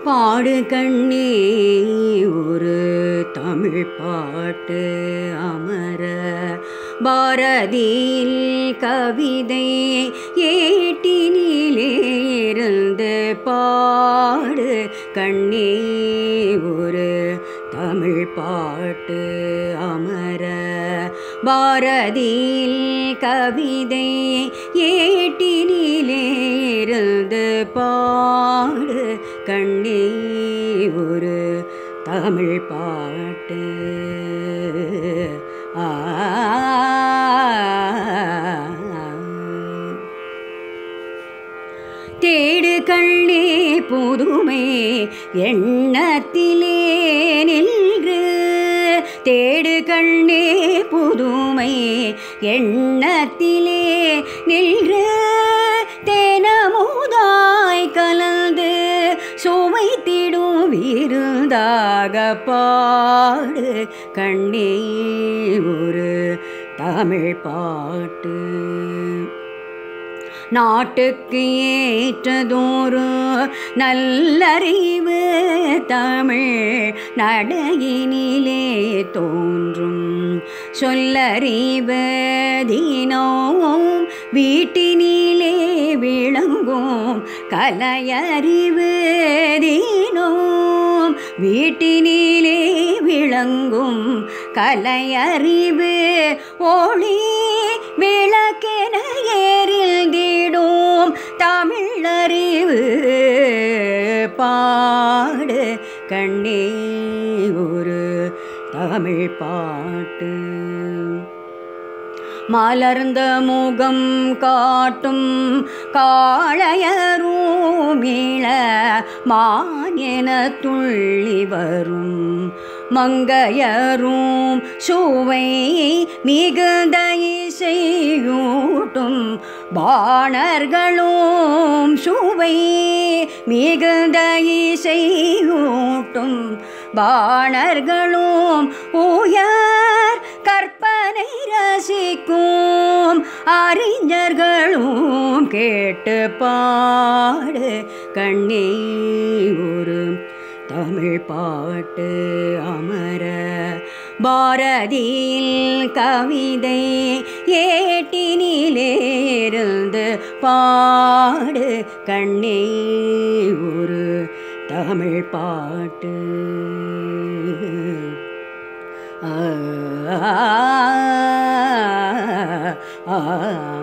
பாடு கண்ணே ஒரு தமிழ் பாட்டு அமர பாரதியில் கவிதை ஏட்டினிலே இருந்து பாடு கண்ணே ஒரு தமிழ் பாட்டு அமர பாரதியில் கவிதை ஏட்டினிலே இருந்து பாடு கண்ணே ஒரு தமிழ் பாட்டு ஆ தேடு கண்ணே புதுமை எண்ணத்திலே நின்று தேடு கண்ணே புதுமை எண்ணத்திலே நின்று தேனமுதாய் கலந்து சுவைத்திடும் விருந்தாக பாடு கண்ணே ஒரு தமிழ் பாட்டு நாட்டுக்கு ஏற்றதோறு நல்லறிவு தமிழ் நடையினிலே தோன்றும் சொல்லறிவு தினோம் வீட்டினிலே விளங்கும் கலையறிவு தினோம் வீட்டினிலே விளங்கும் கலையறிவு ஒளி விளக்கென எரிந்திடும் தமிழறிவு பாடு கண்ணே ஒரு தமிழ் பாட்டு மலர்ந்த முகம் காட்டும் காளையரூமிள மாயன துள்ளி வரும் மங்கையரும் சுவை மிகுந்த இசையூட்டும் பாணர்களும் சுவை மிகுந்த இசையூட்டும் பாணர்களும் உயர் கற்பனை ரசிக்கும் அறிஞர்களும் கேட்டு பாடு கண்ணே ஒரு தமிழ் பாட்டு அமர பாரதியில் கவிதை ஏட்டினிலேருந்து பாடு கண்ணே ஒரு தமிழ் பாட்டு ஆ ஆ ஆ